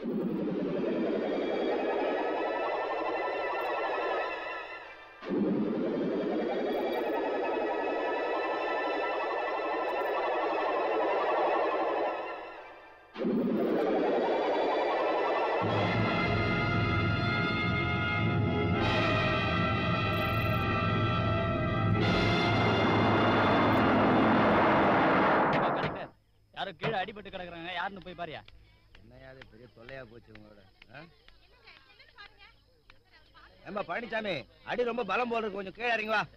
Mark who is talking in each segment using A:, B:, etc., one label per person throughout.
A: Collector யாரோ கீழே அடிபட்டு கிடக்குறாங்க யாருன்னு போய் பாரியா
B: என்னையா இது பெரிய தொல்லையா போச்சு உங்களோட ஆ? ஏம்பா பழனிசாமி அடி ரொம்ப பலம் போல இருக்கு கொஞ்சம் கீழே இறங்கி வா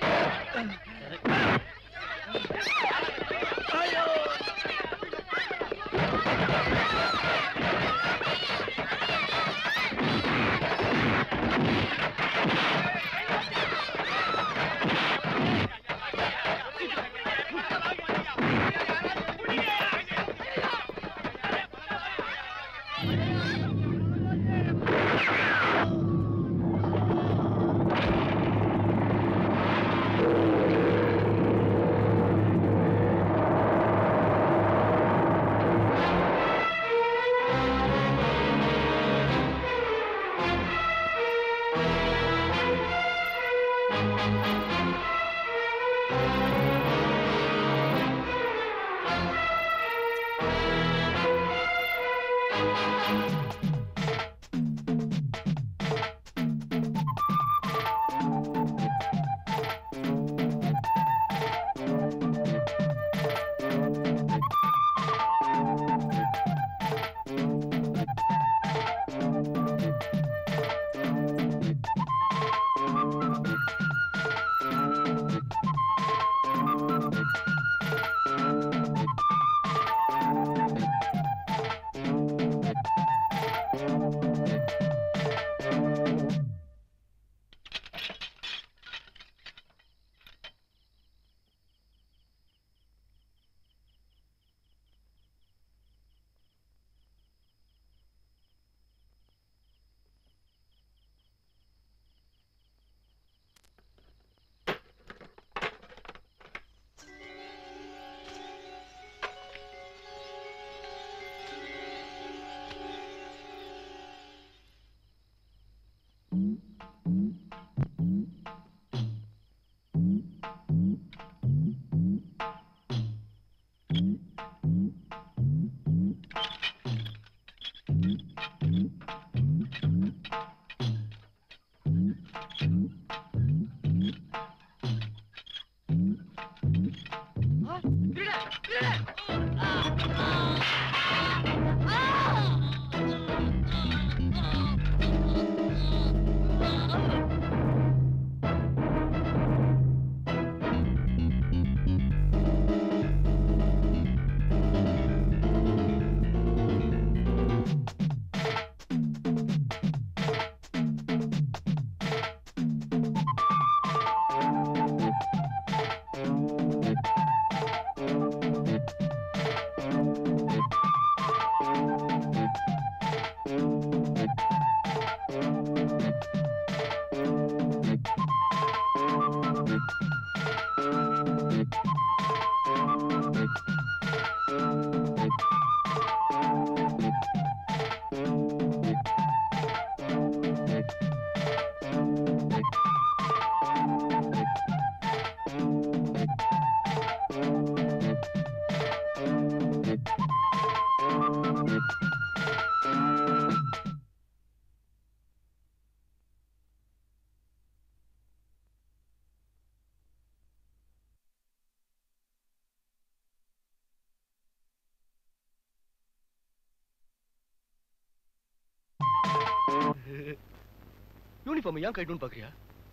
C: யூனிஃபார்ம் ஏன் கைட்டுன்னு பாக்குறியா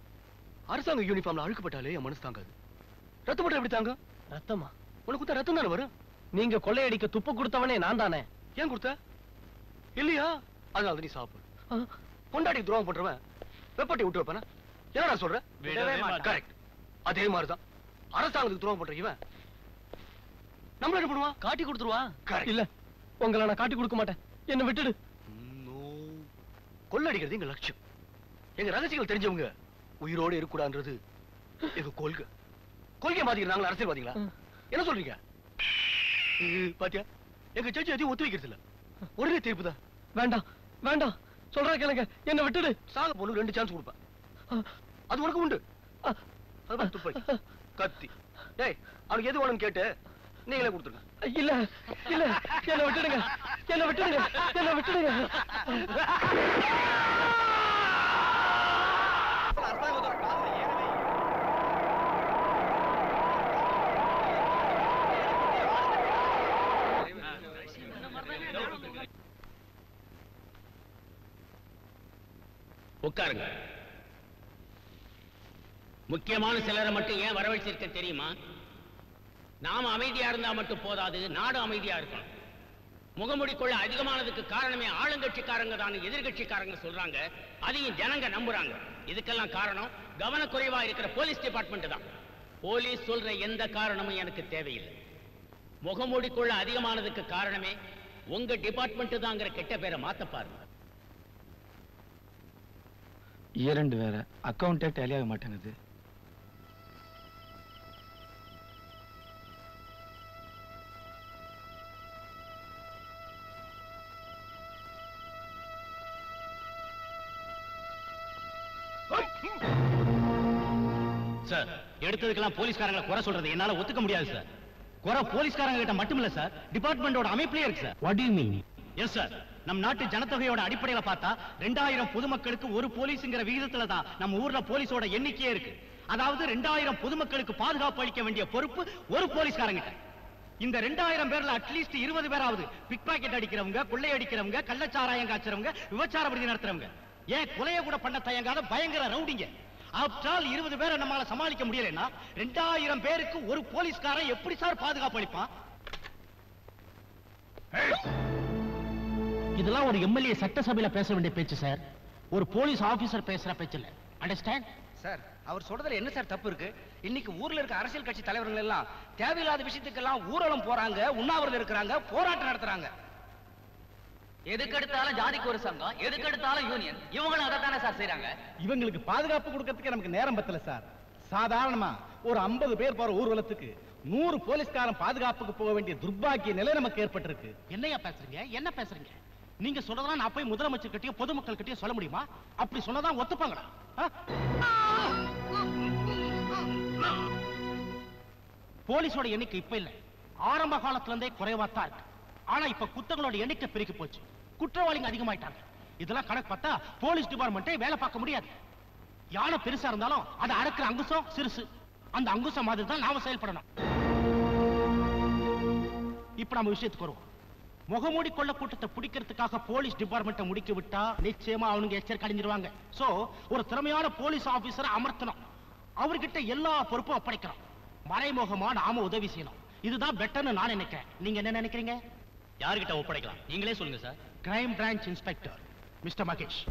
C: அரசாங்க யூனிஃபார்ம்ல அழுக்கப்பட்டாலே என் மனசு தாங்காது ரத்தம் மட்டும் எப்படி தாங்க
A: ரத்தமா
C: உனக்கு கொடுத்தா ரத்தம் தானே வரும்
A: நீங்க கொள்ளையடிக்க துப்பு கொடுத்தவனே நான் தானே
C: ஏன் கொடுத்த இல்லையா அதனால தான் நீ சாப்பிடு பொண்டாட்டி துரோகம் பண்றவன் வெப்பட்டி விட்டு வைப்பானா என்னடா சொல்ற
A: விடவே மாட்டேன்.
C: கரெக்ட் அதே மாதிரிதான் அரசாங்கத்துக்கு துரோகம் பண்ற இவன் நம்மள என்ன பண்ணுவான்
A: காட்டி கொடுத்துருவா
C: கரெக்ட்
A: இல்ல உங்களை நான் காட்டி கொடுக்க மாட்டேன் என்ன விட்டுடு
C: No. கொள்ளடிக்கிறது எங்க லட்சியம் எங்க ரகசியங்கள் தெரிஞ்சவங்க உயிரோட இருக்கக்கூடாதுன்றது எங்க கொள்கை கொள்கை மாத்திக்கிறாங்களா அரசியல்வாதிகளா என்ன சொல்றீங்க இது பாத்தியா எங்க ஜட்ஜி எதையும் ஒத்து வைக்கிறது இல்ல ஒரே தீர்ப்பு தான்
D: வேண்டாம் வேண்டாம் சொல்றா கேளுங்க என்ன விட்டுடு
C: சாக பொண்ணு ரெண்டு சான்ஸ் கொடுப்பேன் அது உனக்கு உண்டு அது பாரு துப்பாக்கி கத்தி டேய் அவனுக்கு எது வேணும்னு கேட்டு நீங்களே கொடுத்துருங்க
D: இல்ல இல்ல என்ன விட்டுடுங்க என்ன விட்டுடுங்க என்ன விட்டுடுங்க
E: உட்காருங்க முக்கியமான சிலரை மட்டும் ஏன் வரவழைச்சிருக்க தெரியுமா நாம அமைதியா இருந்தா மட்டும் போதாது நாடு அமைதியா இருக்கணும் முகமுடிக்குள்ள அதிகமானதுக்கு காரணமே ஆளுங்கட்சிக்காரங்க தான் எதிர்கட்சிக்காரங்க சொல்றாங்க அதையும் ஜனங்க நம்புறாங்க இதுக்கெல்லாம் காரணம் கவனக்குறைவா இருக்கிற போலீஸ் டிபார்ட்மெண்ட் தான் போலீஸ் சொல்ற எந்த காரணமும் எனக்கு தேவையில்லை முகமூடிக்குள்ள அதிகமானதுக்கு காரணமே உங்க டிபார்ட்மெண்ட் தாங்கிற கெட்ட பேரை மாத்த பாருங்க
D: இரண்டு வேற அக்கௌண்டே டேலி ஆக மாட்டேங்குது
E: சார் எடுத்ததுக்கெல்லாம் போலீஸ்காரங்களை குறை சொல்றது என்னால ஒத்துக்க முடியாது சார் குறை போலீஸ்காரங்க கிட்ட மட்டும் இல்ல சார் டிபார்ட்மெண்டோட அமைப்பிலே இருக்கு sir what you mean yes sir நம் நாட்டு ஜனத்தொகையோட அடிப்படையில பார்த்தா ரெண்டாயிரம் பொதுமக்களுக்கு ஒரு போலீஸ்ங்கிற விகிதத்துல தான் நம்ம ஊர்ல போலீஸோட எண்ணிக்கையே இருக்கு அதாவது ரெண்டாயிரம் பொதுமக்களுக்கு பாதுகாப்பு அளிக்க வேண்டிய பொறுப்பு ஒரு போலீஸ்காரங்கிட்ட இந்த ரெண்டாயிரம் பேர்ல அட்லீஸ்ட் இருபது பேராவது பிக் பாக்கெட் அடிக்கிறவங்க கொள்ளை அடிக்கிறவங்க கள்ளச்சாராயம் காய்ச்சறவங்க விபச்சார விடுதி நடத்துறவங்க ஏன் கொலைய கூட பண்ண தயங்காத பயங்கர ரவுடிங்க ஆப்டால் இருபது பேரை நம்மால சமாளிக்க முடியலன்னா ரெண்டாயிரம் பேருக்கு ஒரு போலீஸ்காரன் எப்படி சார் பாதுகாப்பு அளிப்பான் இதெல்லாம் ஒரு எம்எல்ஏ சட்டசபையில பேச வேண்டிய பேச்சு சார் ஒரு போலீஸ் ஆபீசர் பேசுற பேச்சு இல்ல அண்டர்ஸ்டாண்ட்
B: சார் அவர் சொல்றதுல என்ன சார் தப்பு இருக்கு இன்னைக்கு ஊர்ல இருக்க அரசியல் கட்சி தலைவர்கள் எல்லாம் தேவையில்லாத விஷயத்துக்கெல்லாம் ஊர்வலம் போறாங்க உண்ணாவிரதம் இருக்கிறாங்க போராட்டம் நடத்துறாங்க
A: எதுக்கு எடுத்தாலும் ஜாதிக்கு ஒரு சங்கம் எதுக்கு எடுத்தாலும் யூனியன் இவங்களும் அதை தானே சார் செய்றாங்க
F: இவங்களுக்கு பாதுகாப்பு கொடுக்கறதுக்கு நமக்கு நேரம் பத்தல சார் சாதாரணமா ஒரு 50 பேர் போற ஊர்வலத்துக்கு நூறு போலீஸ்காரன் பாதுகாப்புக்கு போக வேண்டிய துர்பாக்கிய நிலை நமக்கு ஏற்பட்டிருக்கு
E: என்னையா பேசுறீங்க என்ன பேசுறீங்க நீங்க சொல்றதெல்லாம் நான் போய் முதலமைச்சர் கிட்டயோ பொதுமக்கள் கிட்டயோ சொல்ல முடியுமா அப்படி சொன்னதான் ஒத்துப்பாங்களா ஆ? போலீஸோட எண்ணிக்கை இப்ப இல்ல ஆரம்ப காலத்துல இருந்தே குறைவா தான் இருக்கு ஆனா இப்ப குத்தங்களோட எண்ணிக்கை பெருகி போச்சு குற்றவாளிங்க அதிகமாயிட்டாங்க இதெல்லாம் கணக்கு பார்த்தா போலீஸ் டிபார்ட்மெண்ட்டே வேலை பார்க்க முடியாது யானை பெருசா இருந்தாலும் அதை அடக்குற அங்குசம் சிறுசு அந்த அங்குசம் மாதிரி தான் நாம செயல்படணும் இப்ப நம்ம விஷயத்துக்கு வருவோம் முகமூடி கொள்ள கூட்டத்தை பிடிக்கிறதுக்காக போலீஸ் டிபார்ட்மெண்ட்டை முடிக்க விட்டா நிச்சயமா அவனுங்க எச்சரிக்கை அடைஞ்சிருவாங்க சோ ஒரு திறமையான போலீஸ் ஆபீசரை அமர்த்தணும் அவர்கிட்ட எல்லா பொறுப்பும் ஒப்படைக்கணும் மறைமுகமா நாம உதவி செய்யணும் இதுதான் பெட்டர்னு நான் நினைக்கிறேன் நீங்க என்ன நினைக்கிறீங்க
A: யார்கிட்ட ஒப்படைக்கலாம் நீங்களே சொல்லுங்க sir
E: crime branch inspector mister Mahesh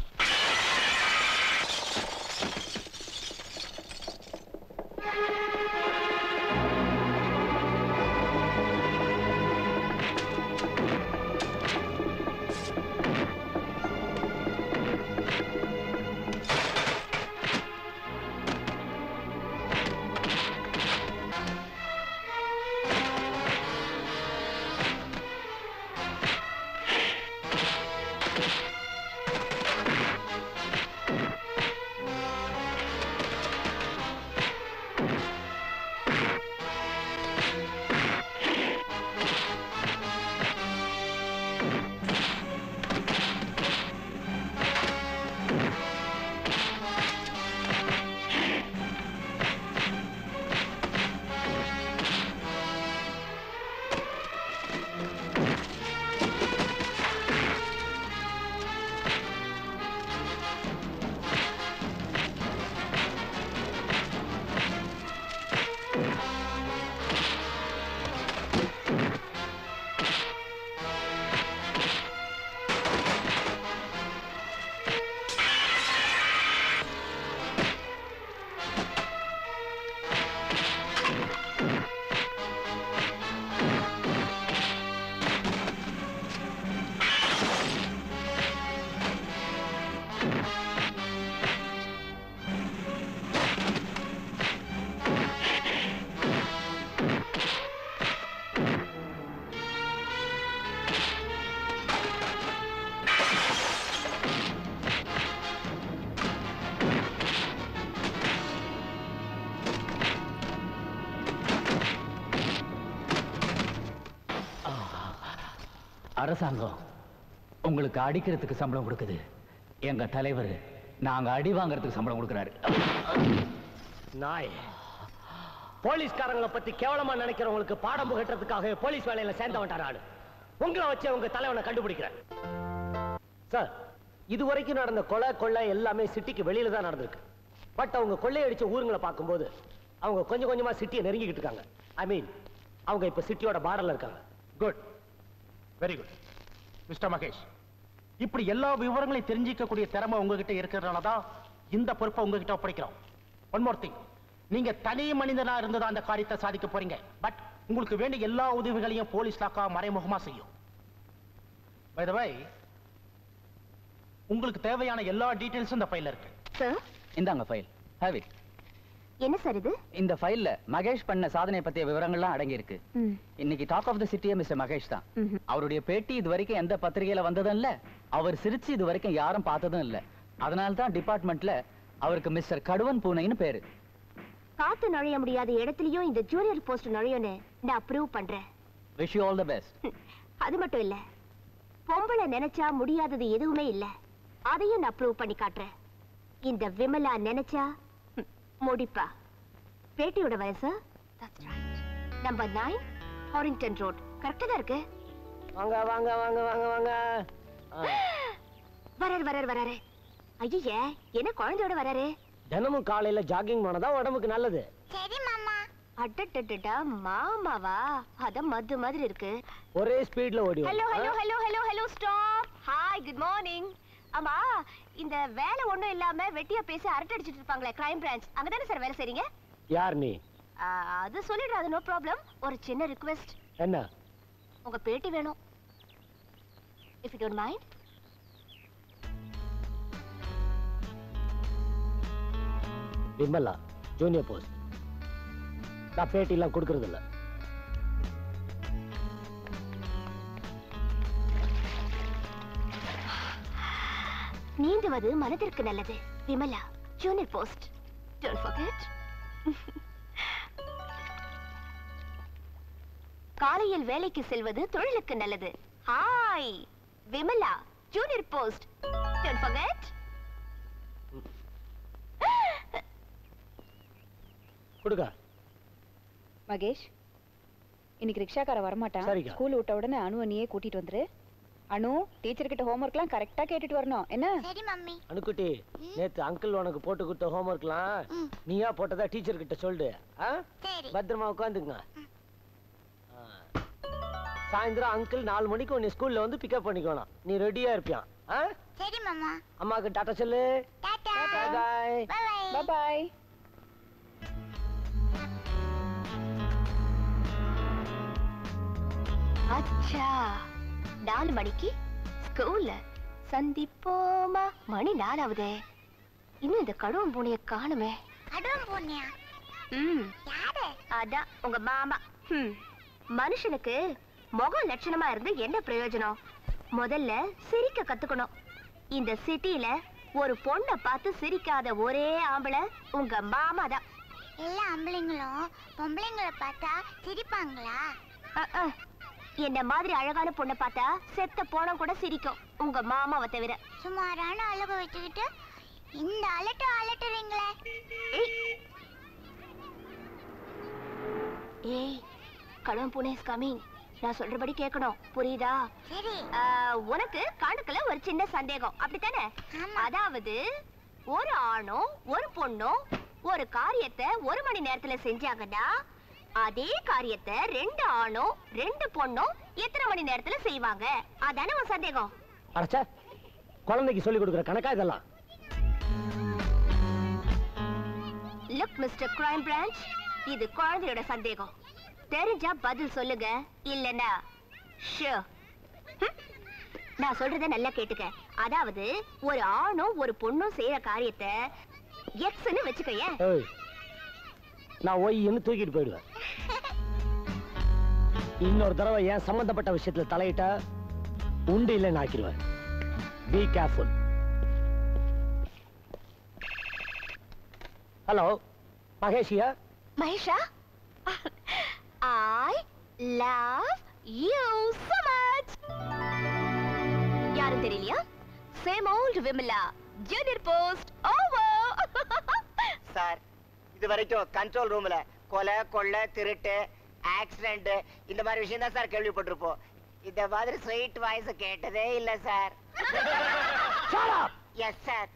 A: அரசாங்கம் உங்களுக்கு அடிக்கிறதுக்கு சம்பளம் கொடுக்குது எங்க தலைவர் நாங்க அடி வாங்குறதுக்கு சம்பளம் கொடுக்குறாரு
D: நாய் போலீஸ்காரங்களை பத்தி கேவலமா நினைக்கிறவங்களுக்கு பாடம் புகட்டுறதுக்காக போலீஸ் வேலையில சேர்ந்தவன்டா நாடு உங்களை வச்சு உங்க தலைவனை கண்டுபிடிக்கிறேன் சார் இது வரைக்கும் நடந்த கொலை கொள்ளை எல்லாமே சிட்டிக்கு வெளியில தான் நடந்திருக்கு பட் அவங்க கொள்ளையடிச்ச ஊருங்களை பார்க்கும்போது அவங்க கொஞ்சம் கொஞ்சமா சிட்டியை நெருங்கிக்கிட்டு இருக்காங்க ஐ மீன் அவங்க இப்ப சிட்டியோட பார்டர்ல இருக்காங்க
F: good very good mister Mahesh இப்படி எல்லா விவரங்களையும் தெரிஞ்சிக்கக்கூடிய திறமை உங்ககிட்ட இருக்கிறதுனால தான் இந்த பொறுப்பை உங்ககிட்ட ஒப்படைக்கிறோம் ஒன் மோர் திங் நீங்க தனி மனிதனா இருந்ததா அந்த காரியத்தை சாதிக்க போறீங்க பட் உங்களுக்கு வேண்டிய எல்லா உதவிகளையும் போலீஸ் லாக்கா மறைமுகமா செய்யும் By the way உங்களுக்கு தேவையான எல்லா டீடைல்ஸும் இந்த ஃபைல்ல இருக்கு
G: சார்
A: இந்தாங்க ஃபைல் ஹேவ் இட்
G: என்ன சார் இது
A: இந்த ஃபைல்ல மகேஷ் பண்ண சாதனை பத்திய விவரங்கள்லாம் அடங்கி இருக்கு
G: ம்
A: இன்னைக்கு டாக் ஆஃப் த சிட்டியே மிஸ்டர் மகேஷ் தான்
G: ம்ஹும்.
A: அவருடைய பேட்டி இது வரைக்கும் எந்த பத்திரிகையில வந்ததும் இல்ல அவர் சிரிச்சு இது வரைக்கும் யாரும் பார்த்ததும் இல்ல அதனால தான் டிபார்ட்மெண்ட்ல அவருக்கு மிஸ்டர் கடுவன் பூனைன்னு பேரு
G: காத்து நுழைய முடியாத இடத்துலயும் இந்த ஜூனியர் போஸ்ட் நுழையும்னு நான் அப்ரூவ் பண்றேன்
A: wish you all the best
G: hmm, அது மட்டும் இல்ல பொம்பளை நினைச்சா முடியாதது எதுவுமே இல்ல அதையும் நான் ப்ரூவ் பண்ணி காட்டுறேன் இந்த விமலா நினைச்சா ஹம், முடிப்பா பேட்டியோட வயசு நம்பர் நைன் ஹாரிங்டன் ரோட் கரெக்டா தான் இருக்கு
D: வாங்க வாங்க வாங்க வாங்க வாங்க ஆ,
G: வராரு வராரு வராரு ஐயே என்ன குழந்தையோட வராரு
D: தினமும் காலையில ஜாகிங் போனதா உடம்புக்கு நல்லது
G: அட்டட்டட்டா மாமாவா அத மது மாதிரி இருக்கு
D: ஒரே ஸ்பீட்ல ஓடி
G: hello hello hello hello hello stop hi good morning ஆமா இந்த வேலை ஒண்ணும் இல்லாம வெட்டியா பேசி அரட்டை அடிச்சிட்டு இருப்பாங்களே கிரைம் பிரான்ச் அங்கதானே சார் வேலை செய்றீங்க
D: யார் நீ
G: ஆ, அது சொல்லிடுறாது நோ ப்ராப்ளம் ஒரு சின்ன ரிக்வெஸ்ட்
D: என்ன
G: உங்க பேட்டி வேணும் if you don't mind
D: Vimala junior post நான் பேட்டிலாம் கொடுக்கறது இல்ல
G: நீந்துவது மனதிற்கு நல்லது Vimala junior post don't forget காலையில் வேலைக்கு செல்வது தொழிலுக்கு நல்லது hi Vimala junior post don't forget
D: கொடுக்க
H: மகேஷ் இன்னைக்கு ரிக்ஷாக்கார வரமாட்டான்
D: சரிக்கா.
H: ஸ்கூல் விட்ட உடனே அணுவை நீயே கூட்டிட்டு வந்துரு அனு டீச்சர் கிட்ட ஹோம்ஒர்க்லாம் கரெக்டா கேட்டுட்டு வரணும் என்ன
G: சரி மம்மி
D: அனுக்குட்டி நேத்து அங்கிள் உனக்கு போட்டு கொடுத்த ஹோம்ஒர்க்லாம் நீயா போட்டதா டீச்சர் கிட்ட சொல்லு ஆ? பத்திரமா உட்காந்துங்க சாயந்தரம் அங்கிள் நாலு மணிக்கு உன்னை ஸ்கூல்ல வந்து பிக்கப் பண்ணிக்கணும் நீ ரெடியா இருப்பியான் ஆ?
G: சரி மாமா
D: அம்மாக்கு டாட்டா சொல்லு
G: டாடா
D: பாய்
G: பை
H: பாய்
G: அச்சா நாலு மணிக்கு ஸ்கூல்ல சந்திப்போமா மணி நாலாவதே இன்னும் இந்த கடுவம் பூனைய காணுமே
I: கடுவம் பூனையா
G: ம்
I: யாரு
G: அதான் உங்க மாமா ம் மனுஷனுக்கு முகம் லட்சணமா இருந்து என்ன பிரயோஜனம் முதல்ல சிரிக்க கத்துக்கணும் இந்த சிட்டில ஒரு பொண்ணை பார்த்து சிரிக்காத ஒரே ஆம்பளை உங்க மாமா தான்
I: எல்லா ஆம்பளைங்களும் பொம்பளைங்களை பார்த்தா சிரிப்பாங்களா
G: அஹ், அஹ். என்ன மாதிரி அழகான பொண்ணை பார்த்தா செத்த போனம் கூட சிரிக்கும் உங்க மாமாவை தவிர
I: சுமாரான அழகு வச்சுக்கிட்டு இந்த அலட்டு அலட்டுறீங்களே
G: ஏய். ஏய் கடன் பூனை இஸ் கமிங் நான் சொல்றபடி கேட்கணும் புரியுதா
I: சரி
G: ஆ, உனக்கு கணக்குல ஒரு சின்ன சந்தேகம் அப்படித்தானே
I: ஆமா.
G: அதாவது ஒரு ஆணும் ஒரு பொண்ணும் ஒரு காரியத்தை ஒரு மணி நேரத்துல செஞ்சாங்கன்னா அதே காரியத்தை ரெண்டு ஆணும் ரெண்டு பொண்ணும் எத்தனை மணி நேரத்துல செய்வாங்க அதானே உன் சந்தேகம்
D: அரைச்சா குழந்தைக்கு சொல்லி கொடுக்குற கணக்கா இதெல்லாம்
G: லுக் மிஸ்டர் கிரைம் பிரான்ச் இது குழந்தையோட சந்தேகம் தெரிஞ்சா பதில் சொல்லுங்க இல்லனா ஷோ நான் சொல்றத நல்லா கேட்டுக்க அதாவது ஒரு ஆணும் ஒரு பொண்ணும் செய்யற காரியத்தை எக்ஸ்னு வச்சுக்கயேன்
D: ஏய் நான் ஒய்ன்னு தூக்கிட்டு போயிடுவேன் இன்னொரு தடவை ஏன் சம்பந்தப்பட்ட விஷயத்துல தலையிட்டா உண்டு இல்லைன்னு ஆக்கிடுவேன் பி கேர்ஃபுல் ஹலோ மகேஷியா
G: மகேஷா I love you so much யாரும் தெரியலையா same old Vimala junior post over
J: sir இது வரைக்கும் கண்ட்ரோல் ரூம்ல கொலை கொள்ளை திருட்டு ஆக்சிடென்ட் இந்த மாதிரி விஷயம் தான் சார் கேள்விப்பட்டிருப்போம் இந்த மாதிரி ஸ்வீட் வாய்ஸ் கேட்டதே இல்ல சார் எஸ் சார்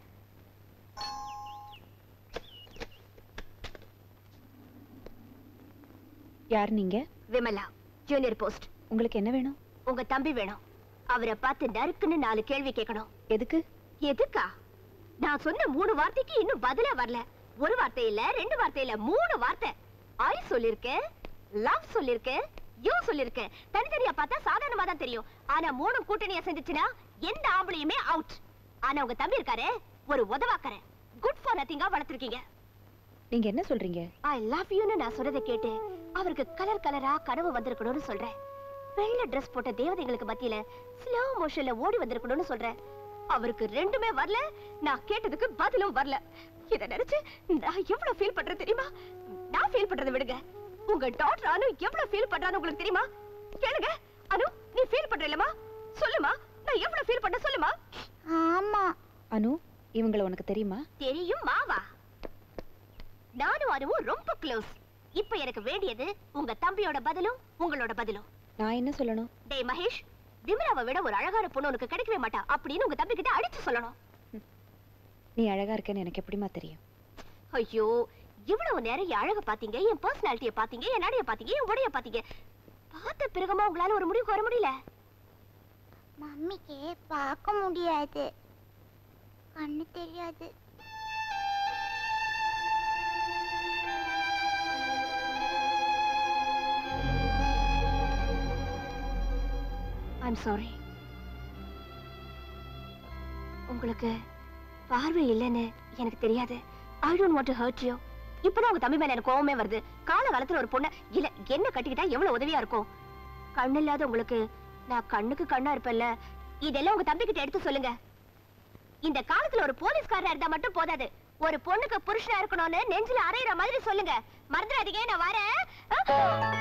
H: யார் நீங்க
G: விமலா ஜூனியர் போஸ்ட்
H: உங்களுக்கு என்ன வேணும்
G: உங்க தம்பி வேணும் அவரை பார்த்து நறுக்குன்னு நாலு கேள்வி கேட்கணும்
H: எதுக்கு
G: எதுக்கா நான் சொன்ன மூணு வார்த்தைக்கு இன்னும் பதிலே வரல ஒரு வார்த்தை இல்ல ரெண்டு வார்த்தை இல்ல மூணு வார்த்தை ஐ சொல்லிருக்கேன் லவ் சொல்லிருக்கேன் யூ சொல்லிருக்கேன் தனித்தனியா பார்த்தா சாதாரணமா தான் தெரியும் ஆனா மூணு கூட்டணியா செஞ்சுச்சுன்னா எந்த ஆம்பளையுமே அவுட் ஆனா உங்க தம்பி இருக்காரே ஒரு உதவாக்கற குட் ஃபார் நத்திங்கா வளர்த்திருக்கீங்க
H: நீங்க என்ன சொல்றீங்க
G: ஐ லவ் யூன்னு நான் சொல்றதை கேட்டு அவருக்கு கலர் கலரா கனவு வந்திருக்கணும்னு சொல்றேன் வெள்ளை Dress போட்ட தேவதைங்களுக்கு மத்தியில ஸ்லோ மோஷன்ல ஓடி வந்திருக்கணும்னு சொல்றேன் அவருக்கு ரெண்டுமே வரல நான் கேட்டதுக்கு பதிலும் வரல இத நினைச்சு நான் எவ்வளவு ஃபீல் பண்றேன் தெரியுமா நான் ஃபீல் பண்றதை விடுங்க உங்க டாக்டர் அனு எவ்வளவு ஃபீல் பண்றான்னு உங்களுக்கு தெரியுமா கேளுங்க அனு நீ ஃபீல் பண்ற இல்லமா சொல்லுமா நான் எவ்வளவு ஃபீல் பண்ண சொல்லுமா
I: ஆமா
H: அனு இவங்கள உனக்கு தெரியுமா
G: தெரியும் மாவா நானும் அனுவும் ரொம்ப க்ளோஸ் இப்ப எனக்கு வேண்டியது உங்க தம்பியோட பதிலும் உங்களோட பதிலும்
H: நான் என்ன சொல்லணும்
G: டேய் மகேஷ் விமலாவை விட ஒரு அழகான பொண்ணு உனக்கு கிடைக்கவே மாட்டா அப்படின்னு உங்க தம்பி கிட்ட அடிச்சு சொல்லணும்
H: நீ அழகா இருக்கேன்னு எனக்கு எப்படிமா தெரியும்
G: ஐயோ இவ்வளவு நேரம் என் அழக பாத்தீங்க என் பர்சனாலிட்டிய பாத்தீங்க என் நடைய பாத்தீங்க என் உடைய பாத்தீங்க பார்த்த பிறகுமா உங்களால ஒரு முடிவுக்கு வர முடியல
I: மம்மிக்கு பார்க்க முடியாது கண்ணு தெரியாது
G: ஐம் சாரி உங்களுக்கு பார்வை இல்லைன்னு எனக்கு தெரியாது I don't want to hurt you இப்பதான் உங்க தம்பி மேல எனக்கு கோவமே வருது கால காலத்துல ஒரு பொண்ணு இல்ல என்ன கட்டிக்கிட்டா எவ்வளவு உதவியா இருக்கும் கண்ணு இல்லாத உங்களுக்கு நான் கண்ணுக்கு கண்ணா இருப்பேன்ல இதெல்லாம் உங்க தம்பி கிட்ட எடுத்து சொல்லுங்க இந்த காலத்துல ஒரு போலீஸ்காரரா இருந்தா மட்டும் போதாது ஒரு பொண்ணுக்கு புருஷனா இருக்கணும்னு நெஞ்சில அரையிற மாதிரி சொல்லுங்க மறந்துடாதீங்க நான் வரேன்